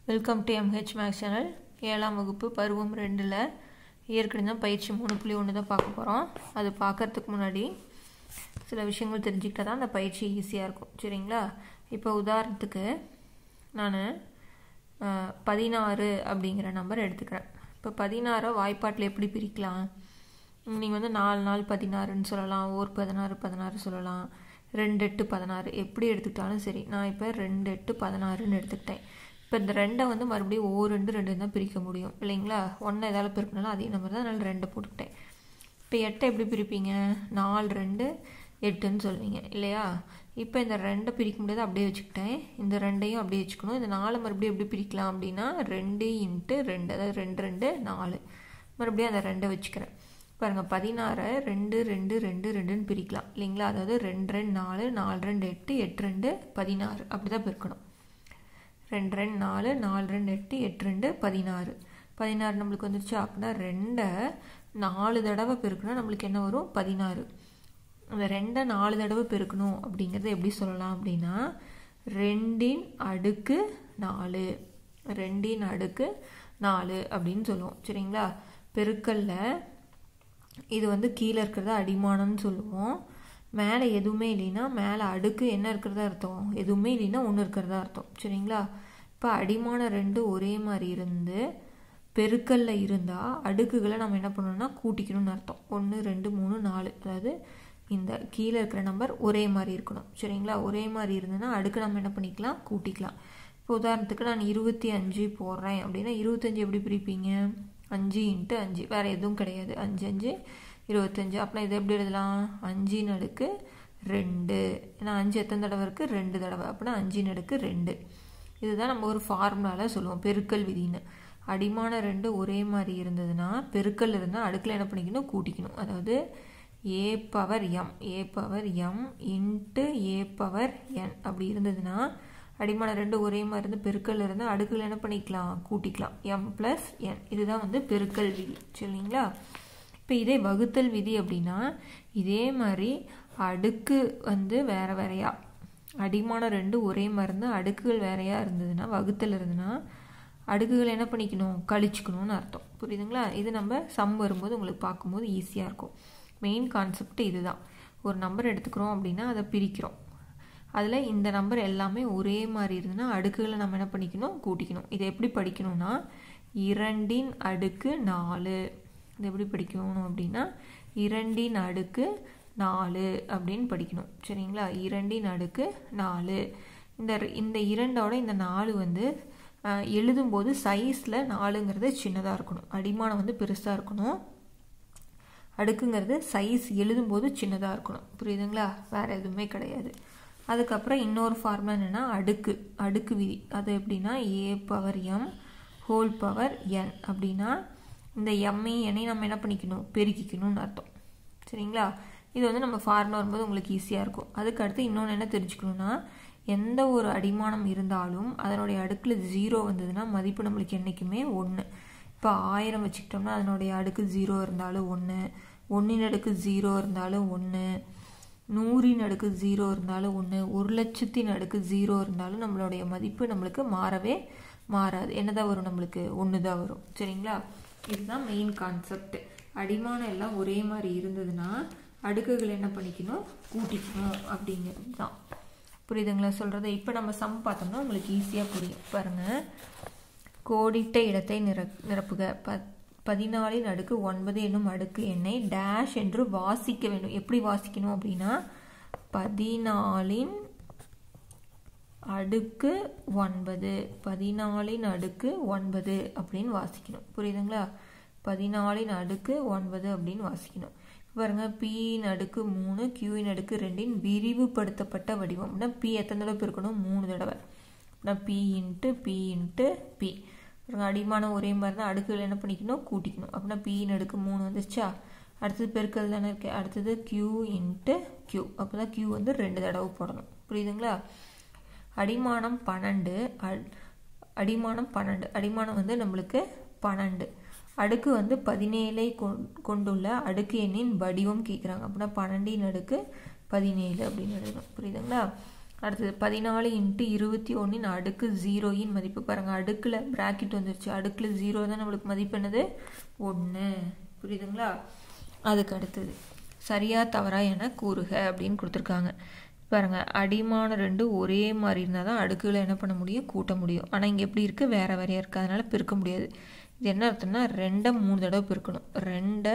welcome to MH max channel ஏழாம் வகுப்பு பருவம் ரெண்டில் ஏற்கனவே தான் பயிற்சி மூணு புள்ளி ஒன்று தான் பார்க்க போகிறோம் அது பார்க்கறதுக்கு முன்னாடி சில விஷயங்கள் தெரிஞ்சுக்கிட்டா தான் அந்த பயிற்சி ஈஸியாக இருக்கும் சரிங்களா இப்போ உதாரணத்துக்கு நான் பதினாறு அப்படிங்கிற நம்பர் எடுத்துக்கிறேன் இப்போ பதினாறை வாய்ப்பாட்டில் எப்படி பிரிக்கலாம் நீங்கள் வந்து நாலு நாள் பதினாறுன்னு சொல்லலாம் ஓர் பதினாறு பதினாறு சொல்லலாம் ரெண்டு எட்டு பதினாறு எப்படி எடுத்துக்கிட்டாலும் சரி நான் இப்போ ரெண்டு எட்டு பதினாறுன்னு எடுத்துக்கிட்டேன் இப்போ இந்த ரெண்டை வந்து மறுபடியும் ஓ ரெண்டு ரெண்டு தான் பிரிக்க முடியும் இல்லைங்களா ஒன்றை எதாவது பிரிக்கனாலும் அதே நம்பர் தான் அதனால் ரெண்டை போட்டுக்கிட்டேன் இப்போ எட்டை எப்படி பிரிப்பீங்க நாலு ரெண்டு எட்டுன்னு சொல்லுவீங்க இல்லையா இப்போ இந்த ரெண்டை பிரிக்க முடியாது அப்படியே வச்சுக்கிட்டேன் இந்த ரெண்டையும் அப்படியே வச்சுக்கணும் இந்த நாலு மறுபடியும் எப்படி பிரிக்கலாம் அப்படின்னா ரெண்டு இன்ட்டு ரெண்டு அதாவது ரெண்டு ரெண்டு நாலு மறுபடியும் அந்த ரெண்டை வச்சுக்கிறேன் பாருங்கள் பதினாறை ரெண்டு ரெண்டு ரெண்டு ரெண்டுன்னு பிரிக்கலாம் இல்லைங்களா அதாவது ரெண்டு ரெண்டு நாலு நாலு ரெண்டு எட்டு எட்டு ரெண்டு பதினாறு அப்படி தான் பிரிக்கணும் ரெண்டு ரெண்டு நாலு நாலு ரெண்டு எட்டு எட்டு ரெண்டு பதினாறு பதினாறு நம்மளுக்கு வந்துருச்சு அப்படின்னா ரெண்டை நாலு தடவை பெருக்கணும் நம்மளுக்கு என்ன வரும் பதினாறு அந்த ரெண்டை நாலு தடவை பெருக்கணும் அப்படிங்கிறத எப்படி சொல்லலாம் அப்படின்னா ரெண்டின் அடுக்கு நாலு ரெண்டின் அடுக்கு நாலு அப்படின்னு சொல்லுவோம் சரிங்களா பெருக்கல்ல இது வந்து கீழே இருக்கிறத அடிமானம்னு சொல்லுவோம் மேலே எதுவுமே இல்லைன்னா மேலே அடுக்கு என்ன இருக்கிறதா அர்த்தம் எதுவுமே இல்லைன்னா ஒன்று இருக்கிறதா அர்த்தம் சரிங்களா இப்போ அடிமானம் ரெண்டு ஒரே மாதிரி இருந்து பெருக்கல்ல இருந்தால் அடுக்குகளை நம்ம என்ன பண்ணணும்னா கூட்டிக்கணும்னு அர்த்தம் ஒன்று ரெண்டு மூணு நாலு அதாவது இந்த கீழே இருக்கிற நம்பர் ஒரே மாதிரி இருக்கணும் சரிங்களா ஒரே மாதிரி இருந்ததுன்னா அடுக்கு நம்ம என்ன பண்ணிக்கலாம் கூட்டிக்கலாம் இப்போ உதாரணத்துக்கு நான் இருபத்தி அஞ்சு போடுறேன் அப்படின்னா இருபத்தஞ்சு எப்படி பிரிப்பீங்க அஞ்சு இன்ட்டு அஞ்சு வேறு எதுவும் கிடையாது அஞ்சு அஞ்சு இருபத்தஞ்சு அப்படின்னா இது எப்படி எழுதலாம் அஞ்சு நடுக்கு ரெண்டு ஏன்னா அஞ்சு எத்தனை தடவை இருக்குது ரெண்டு தடவை அப்படின்னா அஞ்சு நடுக்கு ரெண்டு இதுதான் நம்ம ஒரு ஃபார்முலாவில் சொல்லுவோம் பெருக்கல் விதின்னு அடிமான ரெண்டு ஒரே மாதிரி இருந்ததுன்னா பெருக்கல் இருந்தால் அடுக்கில் என்ன பண்ணிக்கணும் கூட்டிக்கணும் அதாவது A power M A power M into A power N அப்படி இருந்ததுன்னா அடிமான ரெண்டு ஒரே மாதிரி இருந்து பெருக்கல் இருந்தால் அடுக்கில் என்ன பண்ணிக்கலாம் கூட்டிக்கலாம் எம் ப்ளஸ் என் இதுதான் வந்து பெருக்கல் விதி சரிங்களா இப்போ இதே வகுத்தல் விதி அப்படின்னா இதே மாதிரி அடுக்கு வந்து வேற வேறையா அடிமான ரெண்டு ஒரே மாதிரி இருந்து அடுக்குகள் வேறையா இருந்ததுன்னா வகுத்தல் இருந்ததுன்னா அடுக்குகள் என்ன பண்ணிக்கணும் கழிச்சுக்கணும்னு அர்த்தம் புரியுதுங்களா இது நம்ம சம் வரும்போது உங்களுக்கு பார்க்கும்போது ஈஸியாக இருக்கும் மெயின் கான்செப்ட் இதுதான் ஒரு நம்பர் எடுத்துக்கிறோம் அப்படின்னா அதை பிரிக்கிறோம் அதில் இந்த நம்பர் எல்லாமே ஒரே மாதிரி இருந்ததுன்னா அடுக்குகளை நம்ம என்ன பண்ணிக்கணும் கூட்டிக்கணும் இதை எப்படி படிக்கணும்னா இரண்டின் அடுக்கு நாலு இது எப்படி படிக்கணும் அப்படின்னா இரண்டின் அடுக்கு நாலு அப்படின்னு படிக்கணும் சரிங்களா இரண்டின் அடுக்கு நாலு இந்த இந்த இரண்டோட இந்த நாலு வந்து எழுதும்போது சைஸில் நாலுங்கிறது சின்னதாக இருக்கணும் அடிமானம் வந்து பெருசாக இருக்கணும் அடுக்குங்கிறது சைஸ் எழுதும்போது சின்னதாக இருக்கணும் புரியுதுங்களா வேறு எதுவுமே கிடையாது அதுக்கப்புறம் இன்னொரு ஃபார்முலா என்னென்னா அடுக்கு அடுக்கு விதி அது எப்படின்னா A power M whole power N அப்படின்னா இந்த எம்ஐ எண்ணையும் நம்ம என்ன பண்ணிக்கணும் பெருக்கிக்கணும்னு அர்த்தம் சரிங்களா இது வந்து நம்ம ஃபார்முலா வரும்போது உங்களுக்கு ஈஸியாக இருக்கும் அதுக்கு அடுத்து இன்னொன்று என்ன தெரிஞ்சுக்கணுன்னா எந்த ஒரு அடிமானம் இருந்தாலும் அதனுடைய அடுக்கில் ஜீரோ வந்ததுன்னா மதிப்பு நம்மளுக்கு என்றைக்குமே ஒன்று இப்போ ஆயிரம் வச்சுக்கிட்டோம்னா அதனுடைய அடுக்கு ஜீரோ இருந்தாலும் ஒன்று ஒன்றின் அடுக்கு ஜீரோ இருந்தாலும் ஒன்று நூறின் அடுக்கு ஜீரோ இருந்தாலும் ஒன்று ஒரு லட்சத்தின் அடுக்கு ஜீரோ இருந்தாலும் நம்மளுடைய மதிப்பு நம்மளுக்கு மாறவே மாறாது என்னதான் வரும் நம்மளுக்கு ஒன்று தான் வரும் சரிங்களா இதுதான் மெயின் கான்செப்ட் அடிமானம் எல்லாம் ஒரே மாதிரி இருந்ததுன்னா அடுக்குகள் என்ன பண்ணிக்கணும் கூட்டிக்கணும் அப்படிங்கிறது தான் புரியுதுங்களா சொல்கிறத இப்போ நம்ம சம் பார்த்தோம்னா உங்களுக்கு ஈஸியாக புரியும் பாருங்கள் கோடிட்ட இடத்தை நிர நிரப்புக ப பதினாலின் அடுக்கு ஒன்பது என்னும் அடுக்கு எண்ணை டேஷ் என்று வாசிக்க வேண்டும் எப்படி வாசிக்கணும் அப்படின்னா பதினாலின் அடுக்கு ஒன்பது பதினாலின் அடுக்கு ஒன்பது அப்படின்னு வாசிக்கணும் புரியுதுங்களா பதினாலின் அடுக்கு ஒன்பது அப்படின்னு வாசிக்கணும் பாருங்க பியின் அடுக்கு மூணு கியூயின் அடுக்கு ரெண்டின் விரிவுபடுத்தப்பட்ட வடிவம் அப்படின்னா பி எத்தனை தடவை இருக்கணும் மூணு தடவை அப்படின்னா B into B into B பாருங்க அடிமானம் ஒரே மாதிரி தான் அடுக்குகள் என்ன பண்ணிக்கணும் கூட்டிக்கணும் அப்படின்னா பியின் அடுக்கு மூணு வந்துருச்சா அடுத்தது பெருக்கல் தானே இருக்கு அடுத்தது கியூ இன்ட்டு கியூ அப்போ தான் கியூ வந்து ரெண்டு தடவை போடணும் புரியுதுங்களா அடிமானம் பன்னெண்டு அடிமானம் பன்னெண்டு அடிமானம் வந்து நம்மளுக்கு பன்னெண்டு அடுக்கு வந்து பதினேழை கொண்டுள்ள அடுக்கு எண்ணின் வடிவம் கேட்குறாங்க அப்படின்னா பன்னெண்டின் அடுக்கு பதினேழு அப்படின்னு எழுதணும் புரியுதுங்களா அடுத்தது பதினாலு இன்ட்டு இருபத்தி ஒன்றின் அடுக்கு ஜீரோயின் மதிப்பு பாருங்கள் அடுக்கில் ப்ராக்கெட் வந்துருச்சு அடுக்கில் ஜீரோ தான் நம்மளுக்கு மதிப்பு என்னது ஒன்று புரியுதுங்களா அதுக்கு அடுத்தது சரியா தவறா என கூறுக அப்படின்னு கொடுத்துருக்காங்க பாருங்கள் அடிமான ரெண்டு ஒரே மாதிரி இருந்தால் தான் அடுக்குகளை என்ன பண்ண முடியும் கூட்ட முடியும் ஆனால் இங்கே எப்படி இருக்குது வேறு வேறையாக இருக்குது அதனால் பெருக்க முடியாது இது என்ன அர்த்தம்னா ரெண்டை மூணு தடவை பெருக்கணும் ரெண்டை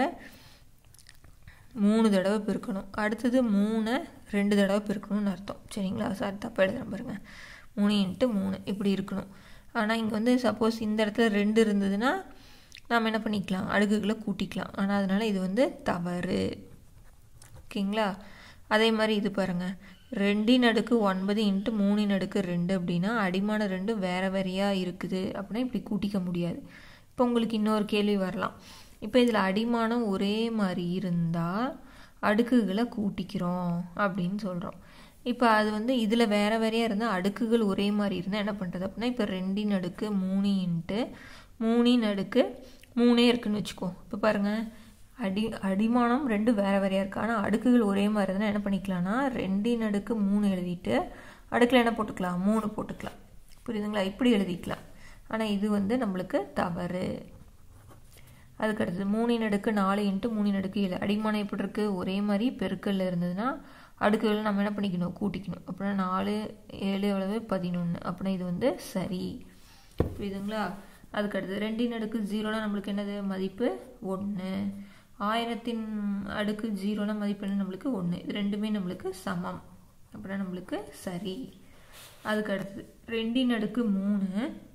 மூணு தடவை பெருக்கணும் அடுத்தது மூணை ரெண்டு தடவை பெருக்கணும்னு அர்த்தம் சரிங்களா சாரி தப்பாக எழுதுறேன் பாருங்கள் மூணு இன்ட்டு மூணு இப்படி இருக்கணும் ஆனால் இங்கே வந்து சப்போஸ் இந்த இடத்துல ரெண்டு இருந்ததுன்னா நாம் என்ன பண்ணிக்கலாம் அடுக்குகளை கூட்டிக்கலாம் ஆனால் அதனால் இது வந்து தவறு ஓகேங்களா அதே மாதிரி இது பாருங்கள் ரெண்டின் அடுக்கு ஒன்பது இன்ட்டு மூணின் அடுக்கு ரெண்டு அப்படின்னா அடிமான ரெண்டு வேறு வேறையாக இருக்குது அப்படின்னா இப்படி கூட்டிக்க முடியாது இப்போ உங்களுக்கு இன்னொரு கேள்வி வரலாம் இப்போ இதில் அடிமானம் ஒரே மாதிரி இருந்தால் அடுக்குகளை கூட்டிக்கிறோம் அப்படின்னு சொல்கிறோம் இப்போ அது வந்து இதில் வேறு வேறையாக இருந்தால் அடுக்குகள் ஒரே மாதிரி இருந்தால் என்ன பண்ணுறது அப்படின்னா இப்போ ரெண்டின் அடுக்கு மூணு இன்ட்டு மூணின் அடுக்கு மூணே இருக்குன்னு வச்சுக்கோ இப்போ பாருங்கள் அடி அடிமானம் ரெண்டு வேறு வேறையாக இருக்குது ஆனால் அடுக்குகள் ஒரே மாதிரி இருந்தால் என்ன பண்ணிக்கலாம்னா ரெண்டின் அடுக்கு மூணு எழுதிட்டு அடுக்கில் என்ன போட்டுக்கலாம் மூணு போட்டுக்கலாம் புரியுதுங்களா இப்படி எழுதிக்கலாம் ஆனால் இது வந்து நம்மளுக்கு தவறு அதுக்கு அடுத்தது மூணின் அடுக்கு நாலு இன்ட்டு மூணின் அடுக்கு ஏழு அடிமானம் எப்படி இருக்குது ஒரே மாதிரி பெருக்கல்ல இருந்ததுன்னா அடுக்குகள் நம்ம என்ன பண்ணிக்கணும் கூட்டிக்கணும் அப்படின்னா நாலு ஏழு எவ்வளவு பதினொன்று அப்படின்னா இது வந்து சரி புரியுதுங்களா அதுக்கு அடுத்தது ரெண்டின் அடுக்கு ஜீரோனா நம்மளுக்கு என்னது மதிப்பு ஒன்று ஆயிரத்தின் அடுக்கு ஜீரோனா மதிப்பு என்ன நம்மளுக்கு ஒன்று இது ரெண்டுமே நம்மளுக்கு சமம் அப்படின்னா நம்மளுக்கு சரி அதுக்கு அடுத்தது ரெண்டின் அடுக்கு மூணு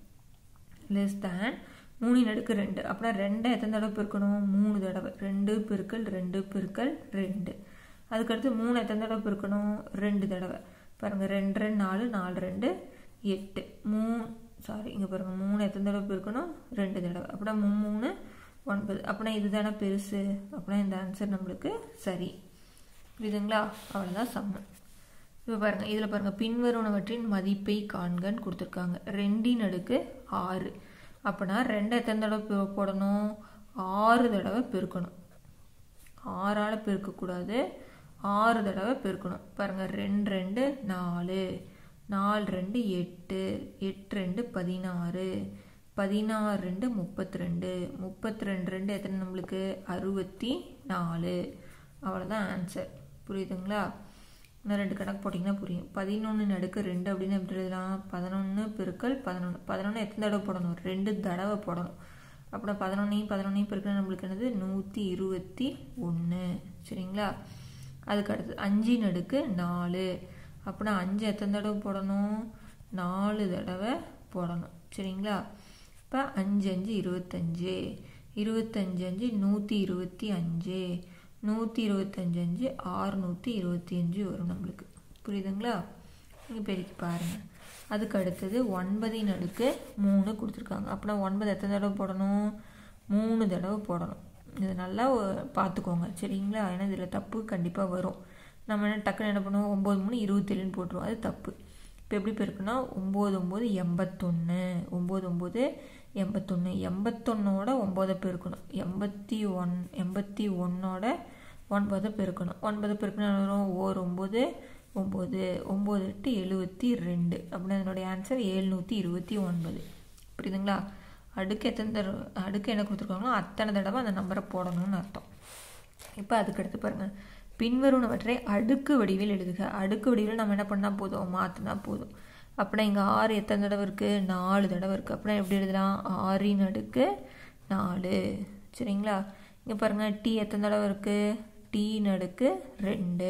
லெஸ் தேன் மூணின் அடுக்கு ரெண்டு அப்படின்னா ரெண்டை எத்தனை தடவை பெருக்கணும் மூணு தடவை ரெண்டு பெருக்கல் ரெண்டு பெருக்கல் ரெண்டு அதுக்கடுத்து மூணு எத்தனை தடவை பெருக்கணும் ரெண்டு தடவை பாருங்கள் ரெண்டு ரெண்டு நாலு நாலு ரெண்டு எட்டு மூணு சாரி இங்கே பாருங்கள் மூணு எத்தனை தடவை பெருக்கணும் ரெண்டு தடவை அப்படின்னா மூணு ஒன்பது அப்படின்னா இதுதானே பெருசு அப்படின்னா இந்த ஆன்சர் நம்மளுக்கு சரி புரியுதுங்களா அவ்வளோதான் சம்மன் இப்போ பாருங்கள் இதில் பாருங்கள் பின்வருவனவற்றின் மதிப்பை காண்கன்னு கொடுத்துருக்காங்க ரெண்டின் அடுக்கு ஆறு அப்போனா ரெண்டு எத்தனை தடவை போடணும் ஆறு தடவை பெருக்கணும் ஆறால் பெருக்கக்கூடாது ஆறு தடவை பெருக்கணும் பாருங்கள் ரெண்டு ரெண்டு நாலு நாலு ரெண்டு எட்டு எட்டு ரெண்டு பதினாறு பதினாறு ரெண்டு முப்பத்தி ரெண்டு முப்பத்தி ரெண்டு ரெண்டு எத்தனை நம்மளுக்கு அறுபத்தி நாலு அவ்வளோதான் ஆன்சர் புரியுதுங்களா இன்னும் ரெண்டு கணக்கு போட்டிங்கன்னா புரியும் பதினொன்று நடுக்கு ரெண்டு அப்படின்னு எப்படி எழுதலாம் பதினொன்று பெருக்கல் பதினொன்று பதினொன்று எத்தனை தடவை போடணும் ரெண்டு தடவை போடணும் அப்புறம் பதினொன்னையும் பதினொன்னையும் பெருக்கல் நம்மளுக்கு என்னது நூற்றி இருபத்தி ஒன்று சரிங்களா அதுக்கு அடுத்து அஞ்சு நடுக்கு நாலு அப்படின்னா அஞ்சு எத்தனை தடவை போடணும் நாலு தடவை போடணும் சரிங்களா இப்போ அஞ்சு அஞ்சு இருபத்தஞ்சு இருபத்தஞ்சு அஞ்சு நூற்றி இருபத்தி அஞ்சு நூற்றி இருபத்தஞ்சு அஞ்சு ஆறுநூற்றி இருபத்தி அஞ்சு வரும் நம்மளுக்கு புரியுதுங்களா நீங்கள் பெருக்கி பாருங்கள் அதுக்கு அடுத்தது ஒன்பதின் அடுக்கு மூணு கொடுத்துருக்காங்க அப்படின்னா ஒன்பது எத்தனை தடவை போடணும் மூணு தடவை போடணும் இது நல்லா பார்த்துக்கோங்க சரிங்களா ஏன்னா இதில் தப்பு கண்டிப்பாக வரும் நம்ம என்ன டக்குன்னு என்ன பண்ணுவோம் ஒம்பது மூணு இருபத்தேழுன்னு போட்டுருவோம் அது தப்பு இப்போ எப்படி பெருக்குன்னா ஒம்பது ஒம்பது எண்பத்தொன்று ஒம்பது ஒம்பது எண்பத்தொன்று எண்பத்தொன்னோட ஒம்போதை பெருக்கணும் எண்பத்தி ஒன் எண்பத்தி ஒன்னோட ஒன்பதை பெருக்கணும் ஒன்பதை பெருக்கணும் வரும் ஓர் ஒம்பது ஒம்பது ஒம்பது எட்டு எழுபத்தி ரெண்டு அப்படின்னு அதனுடைய ஆன்சர் ஏழ்நூற்றி இருபத்தி ஒன்பது புரியுதுங்களா அடுக்கு எத்தனை தடவை அடுக்கு என்ன கொடுத்துருக்காங்களோ அத்தனை தடவை அந்த நம்பரை போடணும்னு அர்த்தம் இப்போ அதுக்கு அடுத்து பாருங்கள் பின்வருவனவற்றை அடுக்கு வடிவில் எழுதுக அடுக்கு வடிவில் நம்ம என்ன பண்ணால் போதும் மாற்றினா போதும் அப்படின்னா இங்கே ஆறு எத்தனை தடவை இருக்குது நாலு தடவை இருக்குது அப்படின்னா எப்படி எழுதலாம் ஆறின் அடுக்கு நாலு சரிங்களா இங்கே பாருங்கள் டீ எத்தனை தடவை இருக்குது டீ நடுக்கு ரெண்டு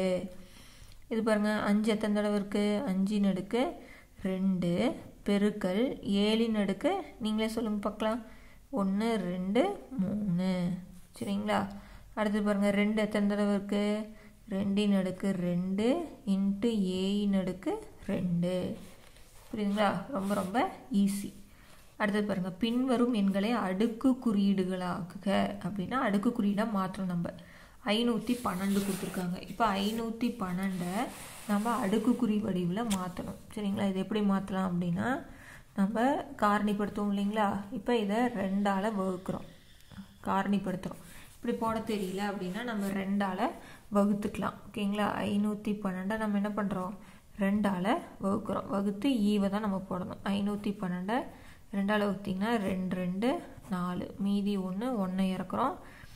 இது பாருங்கள் அஞ்சு எத்தனை தடவை இருக்குது அஞ்சு நடுக்கு ரெண்டு பெருக்கல் ஏழின் அடுக்கு நீங்களே சொல்லுங்கள் பார்க்கலாம் ஒன்று ரெண்டு மூணு சரிங்களா அடுத்து பாருங்கள் ரெண்டு எத்தனை தடவை இருக்குது ரெண்டின் அடுக்கு ரெண்டு இன்ட்டு ஏயின் அடுக்கு ரெண்டு புரியுதுங்களா ரொம்ப ரொம்ப ஈஸி அடுத்தது பாருங்கள் பின்வரும் எண்களை அடுக்கு குறியீடுகளாக்குக அப்படின்னா அடுக்கு குறியீடாக மாற்றணும் நம்ம ஐநூற்றி பன்னெண்டு கொடுத்துருக்காங்க இப்போ ஐநூற்றி பன்னெண்டை நம்ம அடுக்குக்குறி வடிவில் மாற்றணும் சரிங்களா இது எப்படி மாற்றலாம் அப்படின்னா நம்ம காரணிப்படுத்துவோம் இல்லைங்களா இப்போ இதை ரெண்டால் வகுக்கிறோம் காரணிப்படுத்துகிறோம் இப்படி போட தெரியல அப்படின்னா நம்ம ரெண்டால் வகுத்துக்கலாம் ஓகேங்களா ஐநூற்றி பன்னெண்டை நம்ம என்ன பண்ணுறோம் ரெண்டால் வகுக்கிறோம் வகுத்து ஈவை தான் நம்ம போடணும் ஐநூற்றி பன்னெண்டை ரெண்டால் வகுத்திங்கன்னா ரெண்டு ரெண்டு நாலு மீதி ஒன்று ஒன்றை இறக்குறோம்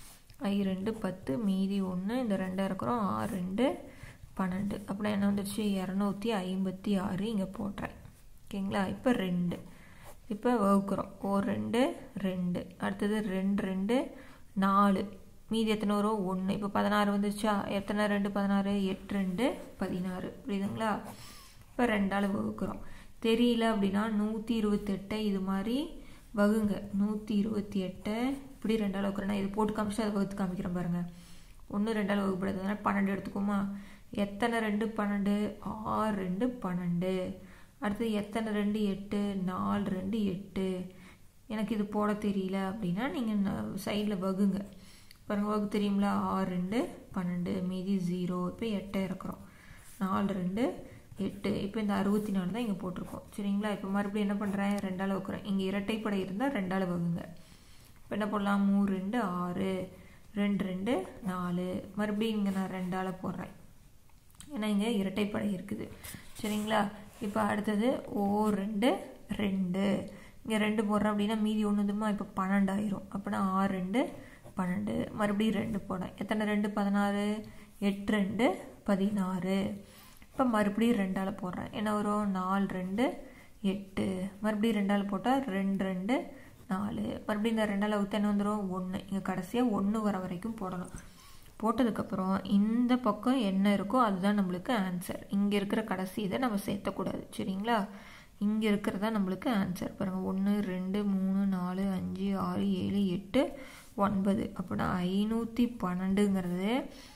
ஐ ரெண்டு பத்து மீதி ஒன்று இந்த ரெண்டை இறக்குறோம் ஆறு ரெண்டு பன்னெண்டு அப்புறம் என்ன வந்துடுச்சு இரநூத்தி ஐம்பத்தி ஆறு இங்கே போட்டுறேன் ஓகேங்களா இப்போ ரெண்டு இப்போ வகுக்கிறோம் ஒரு ரெண்டு ரெண்டு அடுத்தது ரெண்டு ரெண்டு நாலு மீதி எத்தனை வரும் ஒன்று இப்போ பதினாறு வந்துருச்சா எத்தனை ரெண்டு பதினாறு எட்டு ரெண்டு பதினாறு புரியுதுங்களா இப்போ ரெண்டால் வகுக்கிறோம் தெரியல அப்படின்னா நூற்றி இருபத்தெட்டை இது மாதிரி வகுங்க நூற்றி இருபத்தி எட்டை இப்படி ரெண்டால் வகுக்கிறேன் இது போட்டு காமிச்சு அதை வகுத்து காமிக்கிறேன் பாருங்கள் ஒன்று ரெண்டால் வகுப்படுறதுனால பன்னெண்டு எடுத்துக்கோமா எத்தனை ரெண்டு பன்னெண்டு ஆறு ரெண்டு பன்னெண்டு அடுத்து எத்தனை ரெண்டு எட்டு நாலு ரெண்டு எட்டு எனக்கு இது போட தெரியல அப்படின்னா நீங்கள் சைடில் வகுங்க பாருங்க வகு தெரியுங்களா ஆறு ரெண்டு பன்னெண்டு மீதி ஜீரோ இப்போ எட்டை இறக்குறோம் நாலு ரெண்டு எட்டு இப்போ இந்த அறுபத்தி நாலு தான் இங்கே போட்டிருக்கோம் சரிங்களா இப்போ மறுபடியும் என்ன பண்ணுறேன் ரெண்டால் வகுக்கிறேன் இங்கே இரட்டைப்படை இருந்தால் ரெண்டால் வகுங்க இப்போ என்ன போடலாம் மூணு ரெண்டு ஆறு ரெண்டு ரெண்டு நாலு மறுபடியும் இங்கே நான் ரெண்டால் போடுறேன் ஏன்னா இங்கே இரட்டைப்படை இருக்குது சரிங்களா இப்போ அடுத்தது ஓ ரெண்டு ரெண்டு இங்கே ரெண்டு போடுறேன் அப்படின்னா மீதி ஒன்று வந்துமா இப்போ பன்னெண்டாயிரும் அப்படின்னா ஆறு ரெண்டு பன்னெண்டு மறுபடியும் ரெண்டு போடேன் எத்தனை ரெண்டு பதினாறு எட்டு ரெண்டு பதினாறு இப்போ மறுபடியும் ரெண்டால் போடுறேன் என்ன வரும் நாலு ரெண்டு எட்டு மறுபடியும் ரெண்டால் போட்டால் ரெண்டு ரெண்டு நாலு மறுபடியும் இந்த ரெண்டால் ஊற்ற என்ன வந்துடும் ஒன்று இங்கே கடைசியாக ஒன்று வர வரைக்கும் போடணும் போட்டதுக்கப்புறம் இந்த பக்கம் என்ன இருக்கோ அதுதான் நம்மளுக்கு ஆன்சர் இங்கே இருக்கிற கடைசி இதை நம்ம சேர்த்தக்கூடாது சரிங்களா இங்கே இருக்கிறதா நம்மளுக்கு ஆன்சர் பாருங்கள் ஒன்று ரெண்டு மூணு நாலு அஞ்சு ஆறு ஏழு எட்டு ஒன்பது அப்படின்னா ஐநூற்றி பன்னெண்டுங்கிறது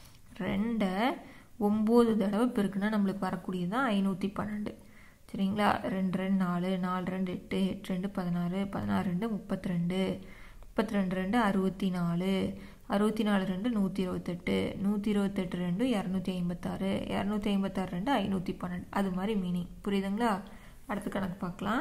ரெண்டை ஒம்பது தடவை பெருக்குன்னா நம்மளுக்கு வரக்கூடியது தான் ஐநூற்றி பன்னெண்டு சரிங்களா ரெண்டு ரெண்டு நாலு நாலு ரெண்டு எட்டு எட்டு ரெண்டு பதினாறு பதினாறு ரெண்டு முப்பத்தி ரெண்டு முப்பத்தி ரெண்டு ரெண்டு அறுபத்தி நாலு அறுபத்தி நாலு ரெண்டு நூற்றி இருபத்தெட்டு நூற்றி இருபத்தெட்டு ரெண்டு இரநூத்தி ஐம்பத்தாறு இரநூத்தி ஐம்பத்தாறு ரெண்டு ஐநூற்றி பன்னெண்டு அது மாதிரி மீனிங் புரியுதுங்களா அடுத்த கணக்கு பார்க்கலாம்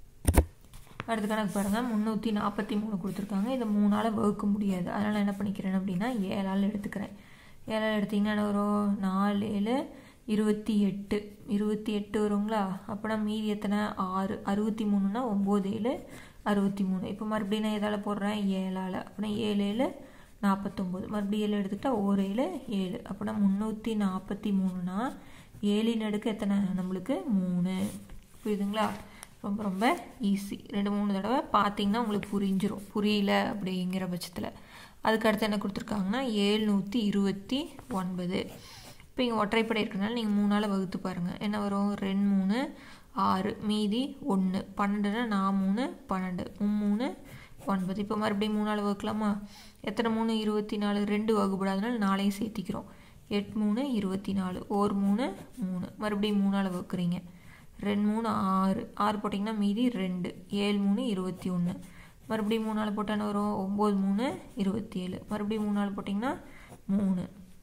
அடுத்த கணக்கு பாருங்கள் முந்நூற்றி நாற்பத்தி மூணு கொடுத்துருக்காங்க இதை மூணால் வகுக்க முடியாது அதனால் என்ன பண்ணிக்கிறேன் அப்படின்னா ஏழால் எடுத்துக்கிறேன் ஏழால் எடுத்திங்கன்னா என்ன வரும் நாலு ஏழு இருபத்தி எட்டு இருபத்தி எட்டு வருங்களா அப்போனா மீதி எத்தனை ஆறு அறுபத்தி மூணுனா ஒம்பது ஏழு அறுபத்தி மூணு இப்போ மறுபடியும் நான் எதால் போடுறேன் ஏழால் அப்படின்னா ஏழு ஏழு நாற்பத்தொம்போது மறுபடியும் ஏழு எடுத்துக்கிட்டால் ஒரு ஏழு ஏழு அப்படின்னா முந்நூற்றி நாற்பத்தி மூணுனா ஏழின் அடுக்கு எத்தனை நம்மளுக்கு மூணு புரியுதுங்களா ரொம்ப ரொம்ப ஈஸி ரெண்டு மூணு தடவை பார்த்தீங்கன்னா உங்களுக்கு புரிஞ்சிடும் புரியல அப்படிங்கிற பட்சத்தில் அதுக்கு அடுத்து என்ன கொடுத்துருக்காங்கன்னா ஏழ்நூற்றி இருபத்தி ஒன்பது இப்போ இங்கே ஒற்றைப்படை இருக்கிறனால நீங்கள் மூணால் வகுத்து பாருங்கள் என்ன வரும் ரெண்டு மூணு ஆறு மீதி ஒன்று பன்னெண்டுனா நான் மூணு பன்னெண்டு மூணு ஒன்பது இப்போ மறுபடியும் மூணால் வகுக்கலாமா எத்தனை மூணு இருபத்தி நாலு ரெண்டு வகுப்படாதனால நாளையும் சேர்த்திக்கிறோம் எட்டு மூணு இருபத்தி நாலு ஒரு மூணு மூணு மறுபடியும் மூணால் வகுக்குறீங்க ரெண்டு மூணு ஆறு ஆறு போட்டிங்கன்னா மீதி ரெண்டு ஏழு மூணு இருபத்தி ஒன்று மறுபடியும் மூணு நாள் போட்டால் என்ன வரும் ஒம்பது மூணு இருபத்தி ஏழு மறுபடியும் மூணு நாள் போட்டிங்கன்னா மூணு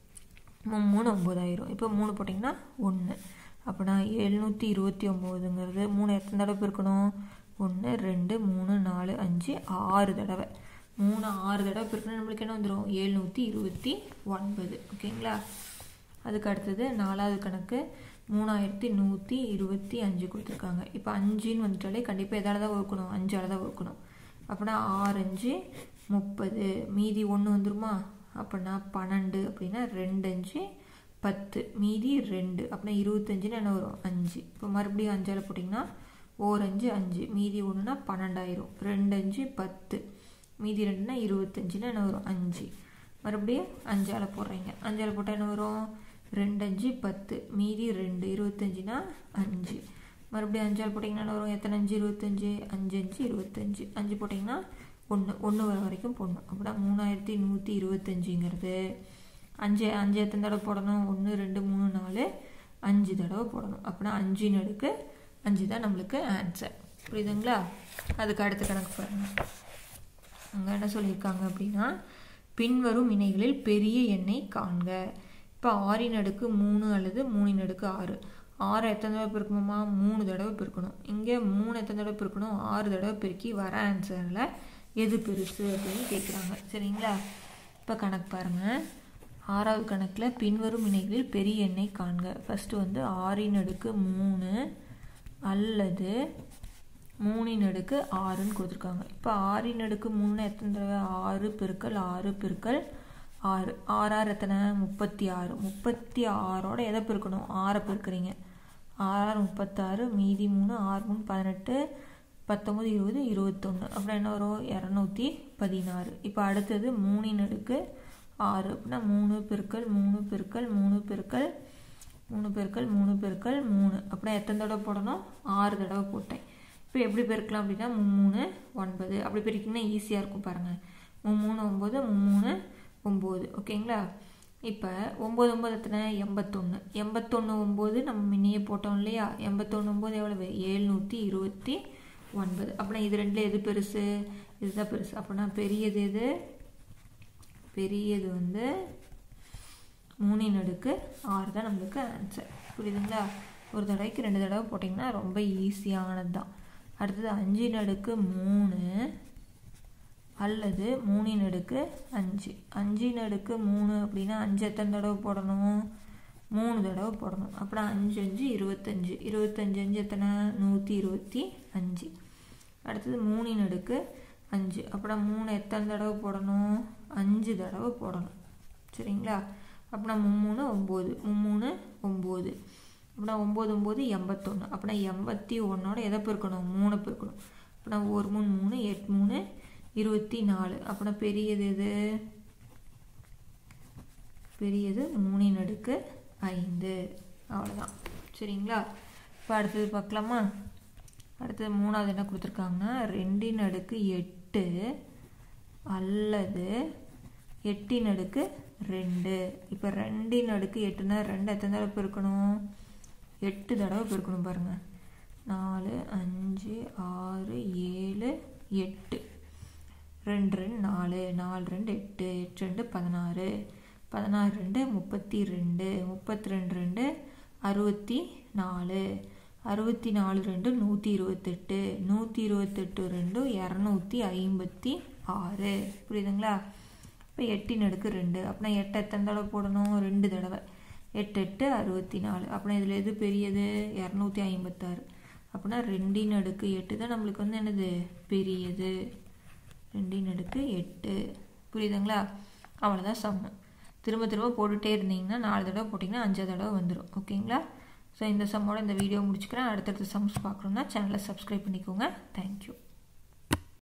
மூணு ஒம்பதாயிரம் இப்போ மூணு போட்டிங்கன்னா ஒன்று அப்படின்னா எழுநூற்றி இருபத்தி ஒம்போதுங்கிறது மூணு எத்தனை தடவை பெருக்கணும் ஒன்று ரெண்டு மூணு நாலு அஞ்சு ஆறு தடவை மூணு ஆறு தடவை பெருக்கணும் நம்மளுக்கு என்ன வந்துடும் எழுநூற்றி இருபத்தி ஒன்பது ஓகேங்களா அதுக்கு அடுத்தது நாலாவது கணக்கு மூணாயிரத்தி நூற்றி இருபத்தி அஞ்சு கொடுத்துருக்காங்க இப்போ அஞ்சுன்னு வந்துட்டாலே கண்டிப்பாக எதால் தான் வகுக்கணும் அஞ்சால் தான் வகுக்கணும் அப்படின்னா ஆறு அஞ்சு முப்பது மீதி ஒன்று வந்துருமா அப்படின்னா பன்னெண்டு அப்படின்னா ரெண்டு அஞ்சு பத்து மீதி ரெண்டு அப்படின்னா இருபத்தஞ்சுன்னு என்ன வரும் அஞ்சு இப்போ மறுபடியும் அஞ்சால் போட்டிங்கன்னா ஓர் அஞ்சு அஞ்சு மீதி ஒன்றுனா பன்னெண்டாயிரம் ரெண்டு அஞ்சு பத்து மீதி ரெண்டுனா இருபத்தஞ்சுன்னா என்ன வரும் அஞ்சு மறுபடியும் அஞ்சால் போடுறீங்க அஞ்சால் போட்டால் என்ன வரும் ரெண்டு அஞ்சு பத்து மீதி ரெண்டு இருபத்தஞ்சுனா அஞ்சு மறுபடியும் அஞ்சால் போட்டிங்கன்னா என்ன வரும் எத்தனை அஞ்சு இருபத்தஞ்சு அஞ்சு அஞ்சு இருபத்தஞ்சு அஞ்சு போட்டிங்கன்னா ஒன்று ஒன்று வர வரைக்கும் போடணும் அப்படின்னா மூணாயிரத்தி நூற்றி இருபத்தஞ்சுங்கிறது அஞ்சு அஞ்சு எத்தனை தடவை போடணும் ஒன்று ரெண்டு மூணு நாலு அஞ்சு தடவை போடணும் அப்படின்னா அஞ்சு நடுக்கு அஞ்சு தான் நம்மளுக்கு ஆன்சர் புரியுதுங்களா அதுக்கு அடுத்த கணக்கு பாருங்கள் அங்கே என்ன சொல்லியிருக்காங்க அப்படின்னா பின்வரும் இணைகளில் பெரிய எண்ணை காண்க இப்போ ஆறின் அடுக்கு மூணு அல்லது மூணின் அடுக்கு ஆறு ஆறு எத்தனை தடவை பெருக்கணுமா மூணு தடவை பெருக்கணும் இங்கே மூணு எத்தனை தடவை பெருக்கணும் ஆறு தடவை பெருக்கி வர ஆன்சரில் எது பெருசு அப்படின்னு கேட்குறாங்க சரிங்களா இப்போ கணக்கு பாருங்கள் ஆறாவது கணக்கில் பின்வரும் இணைகளில் பெரிய எண்ணை காண்க ஃபஸ்ட்டு வந்து ஆறின் அடுக்கு மூணு அல்லது மூணின் அடுக்கு ஆறுன்னு கொடுத்துருக்காங்க இப்போ ஆறின் அடுக்கு மூணு எத்தனை தடவை ஆறு பெருக்கல் ஆறு பெருக்கல் ஆறு ஆறாறு எத்தனை முப்பத்தி ஆறு முப்பத்தி ஆறோட எதை பெருக்கணும் ஆறை பெருக்கிறீங்க ஆறாறு முப்பத்தாறு மீதி மூணு ஆறு மூணு பதினெட்டு பத்தொம்பது இருபது இருபத்தொன்று அப்புறம் என்ன வரும் இரநூத்தி பதினாறு இப்போ அடுத்தது மூணின் அடுக்கு ஆறு அப்படின்னா மூணு பெருக்கல் மூணு பெருக்கல் மூணு பெருக்கல் மூணு பெருக்கல் மூணு பெருக்கல் மூணு அப்படின்னா எத்தனை தடவை போடணும் ஆறு தடவை போட்டேன் இப்போ எப்படி பெருக்கலாம் அப்படின்னா மூணு ஒன்பது அப்படி பெருக்கிங்கன்னா ஈஸியாக இருக்கும் பாருங்கள் மூணு ஒம்பது மூணு ஒம்பது ஓகேங்களா இப்போ ஒம்பது ஒம்பது எத்தனை எண்பத்தொன்று எண்பத்தொன்று ஒம்பது நம்ம முன்னையே போட்டோம் இல்லையா எண்பத்தொன்று ஒம்பது எவ்வளவு ஏழ்நூற்றி இருபத்தி ஒன்பது அப்படின்னா இது ரெண்டில் எது பெருசு இதுதான் பெருசு அப்படின்னா பெரியது எது பெரியது வந்து மூணின் அடுக்கு ஆறு தான் நம்மளுக்கு ஆன்சர் புரியுதுங்களா ஒரு தடவைக்கு ரெண்டு தடவை போட்டிங்கன்னா ரொம்ப ஈஸியானது தான் அடுத்தது அஞ்சின் அடுக்கு மூணு அல்லது மூணின் அடுக்கு அஞ்சு அஞ்சின் அடுக்கு மூணு அப்படின்னா அஞ்சு எத்தனை தடவை போடணும் மூணு தடவை போடணும் அப்புறம் அஞ்சு அஞ்சு இருபத்தஞ்சு இருபத்தஞ்சு அஞ்சு எத்தனை நூற்றி இருபத்தி அஞ்சு அடுத்தது மூணின் அடுக்கு அஞ்சு அப்புறம் மூணு எத்தனை தடவை போடணும் அஞ்சு தடவை போடணும் சரிங்களா அப்படின்னா மும்மூணு ஒம்பது மும்மூணு ஒம்பது அப்படின்னா ஒம்பது ஒம்பது எண்பத்தொன்று அப்படின்னா எண்பத்தி ஒன்றோட எதை பெருக்கணும் மூணு பெருக்கணும் அப்படின்னா ஒரு மூணு மூணு எட்டு மூணு இருபத்தி நாலு அப்படின்னா பெரியது எது பெரியது மூணின் அடுக்கு ஐந்து அவ்வளோதான் சரிங்களா இப்போ அடுத்தது பார்க்கலாமா அடுத்தது மூணாவது என்ன கொடுத்துருக்காங்கன்னா ரெண்டின் அடுக்கு எட்டு அல்லது எட்டின் அடுக்கு ரெண்டு இப்போ ரெண்டின் அடுக்கு எட்டுனா ரெண்டு எத்தனை தடவை பெருக்கணும் எட்டு தடவை பெருக்கணும் பாருங்கள் நாலு அஞ்சு ஆறு ஏழு எட்டு ரெண்டு ரெண்டு நாலு நாலு ரெண்டு எட்டு எட்டு ரெண்டு பதினாறு பதினாறு ரெண்டு முப்பத்தி ரெண்டு முப்பத்தி ரெண்டு ரெண்டு அறுபத்தி நாலு அறுபத்தி நாலு ரெண்டு நூற்றி இருபத்தெட்டு நூற்றி இருபத்தெட்டு ரெண்டு இரநூத்தி ஐம்பத்தி ஆறு புரியுதுங்களா இப்போ எட்டின் அடுக்கு ரெண்டு அப்படின்னா எட்டு எத்தனை தடவை போடணும் ரெண்டு தடவை எட்டு எட்டு அறுபத்தி நாலு அப்படின்னா இதில் எது பெரியது இரநூத்தி ஐம்பத்தாறு அப்படின்னா ரெண்டின் அடுக்கு எட்டு தான் நம்மளுக்கு வந்து என்னது பெரியது ரெண்டின் அடுக்கு எட்டு புரியுதுங்களா அவ்வளோதான் சம்மு திரும்ப திரும்ப போட்டுகிட்டே இருந்தீங்கன்னா நாலு தடவை போட்டிங்கன்னா அஞ்சு தடவை வந்துடும் ஓகேங்களா ஸோ இந்த சம்மோட இந்த வீடியோ முடிச்சுக்கிறேன் அடுத்தடுத்த சம்ஸ் பார்க்கணுன்னா சேனலை சப்ஸ்கிரைப் பண்ணிக்கோங்க தேங்க்யூ